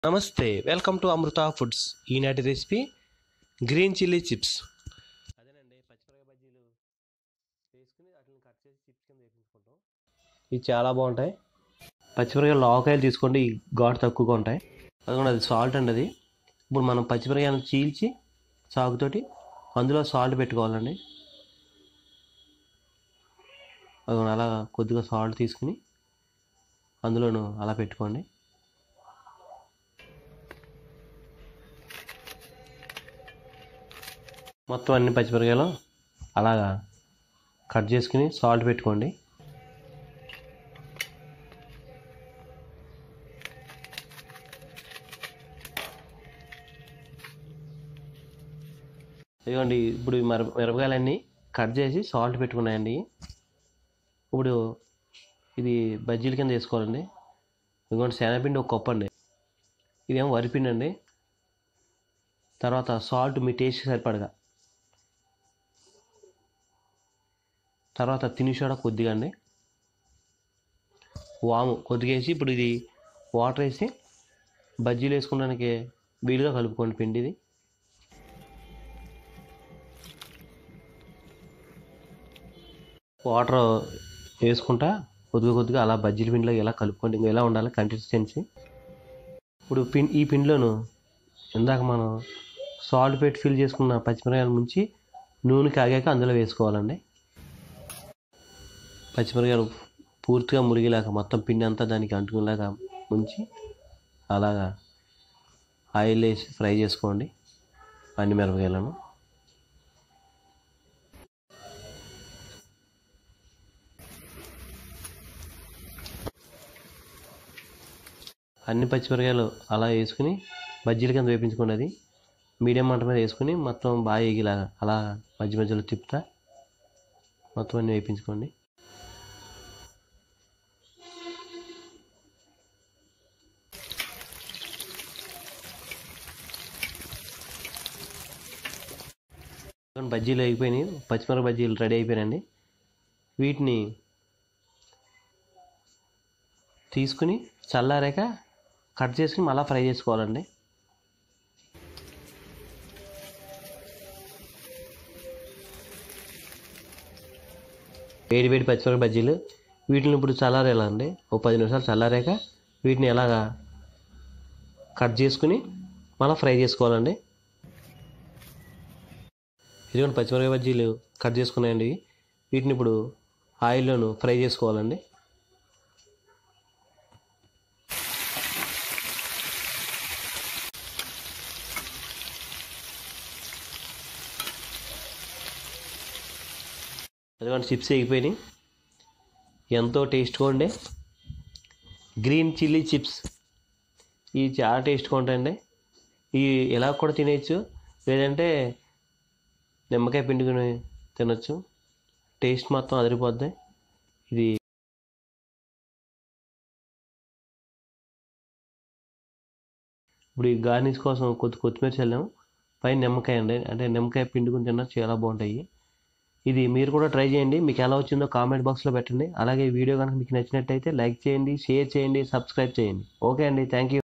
నమస్తే welcome to Amrutha foods ఈనాటి recipe green chilli chips అదేనండి పచ్చిమిరపకాయ బజ్జీలు వేసుకుని వాటిని కట్ చేసి చిప్స్ కింద వేపించుకుంటాం ఇవి చాలా బాగుంటాయి పచ్చిమిరపకాయలు ఆవకాయలు తీసుకోండి ఈ ఘాటు తక్కువగా ఉంటాయి అదిగోండి అది సాల్ట్ అండి అది ఇప్పుడు మనం పచ్చిమిరపకాయలను చీల్చి సాగుతోటి అందులో సాల్ట్ పెట్టుకోవాలండి అదిగోండి అలా కొద్దిగా సాల్ట్ తీసుకుని అందులోను అలా పెట్టుకోండి మొత్తం అన్ని పచ్చిమిరకాయలు అలాగా కట్ చేసుకుని సాల్ట్ పెట్టుకోండి ఇదిగోండి ఇప్పుడు ఈ మిరప మిరపకాయలన్నీ కట్ చేసి సాల్ట్ పెట్టుకున్నాయండి ఇప్పుడు ఇది బజ్జీల కింద వేసుకోవాలండి ఇదిగోండి శనగపిండి ఒక కప్పు అండి ఇదేమో వరిపిండి అండి తర్వాత సాల్ట్ మీ టేస్ట్ సరిపడగా తర్వాత తిని సోడా కొద్దిగా అండి వాము కొద్దిగా వేసి ఇప్పుడు ఇది వాటర్ వేసి బజ్జీలు వేసుకోవడానికి వీలుగా కలుపుకోండి పిండి ఇది వాటర్ వేసుకుంటా కొద్దిగా కొద్దిగా అలా బజ్జీల పిండిలో ఇలా కలుపుకోండి ఇంకా ఎలా ఉండాలి కన్సిస్టెన్సీ ఇప్పుడు పిన్ ఈ పిండిలోను ఇందాక మనం సాల్ట్ పెట్టి ఫిల్ చేసుకున్న పచ్చిమిరకాయల ముంచి నూనె కాగాక అందులో వేసుకోవాలండి పచ్చిమిరకాయలు పూర్తిగా మురిగేలాగా మొత్తం పిండి అంతా దానికి అంటుకునేలాగా ముంచి అలాగా ఆయిల్ వేసి ఫ్రై చేసుకోండి అన్ని మిరపకాయలను అన్ని పచ్చిమిరకాయలు అలా వేసుకుని బజ్జీల కింద వేపించుకోండి అది మీడియం మంట మీద వేసుకుని మొత్తం బాగా ఎగిలాగా అలా మధ్య మధ్యలో తిప్పుతా మొత్తం అన్ని వేయించుకోండి బజ్జీలు అయిపోయినాయి పచ్చిమిరప బజ్జీలు రెడీ అయిపోయినాయండి వీటిని తీసుకుని చల్లారాక కట్ చేసుకుని మళ్ళీ ఫ్రై చేసుకోవాలండి వేడి వేడి పచ్చిమిరప బజ్జీలు వీటిని ఇప్పుడు చల్లారేయాలండి ఓ పది నిమిషాలు చల్లారాక వీటిని ఎలాగా కట్ చేసుకుని మళ్ళీ ఫ్రై చేసుకోవాలండి ఇదిగోండి పచ్చిమిరపకాయ బజ్జీలు కట్ చేసుకున్నాయండి వీటిని ఇప్పుడు ఆయిల్లోను ఫ్రై చేసుకోవాలండి అదిగోండి చిప్స్ ఎగిపోయినాయి ఎంతో టేస్ట్గా ఉండే గ్రీన్ చిల్లీ చిప్స్ ఇవి చాలా టేస్ట్గా ఉంటాయండి ఇవి ఇలా కూడా తినేయచ్చు లేదంటే నిమ్మకాయ పిండుకొని తినొచ్చు టేస్ట్ మొత్తం అదిరిపోద్ది ఇది ఇప్పుడు ఈ గార్నిష్ కోసం కొద్ది కొత్తిమీర చల్లాము పైన నిమ్మకాయ అండి అంటే నిమ్మకాయ పిండుకొని తిన్నా చాలా బాగుంటాయి ఇది మీరు కూడా ట్రై చేయండి మీకు ఎలా వచ్చిందో కామెంట్ బాక్స్లో పెట్టండి అలాగే ఈ వీడియో కనుక మీకు నచ్చినట్టయితే లైక్ చేయండి షేర్ చేయండి సబ్స్క్రైబ్ చేయండి ఓకే అండి థ్యాంక్ యూ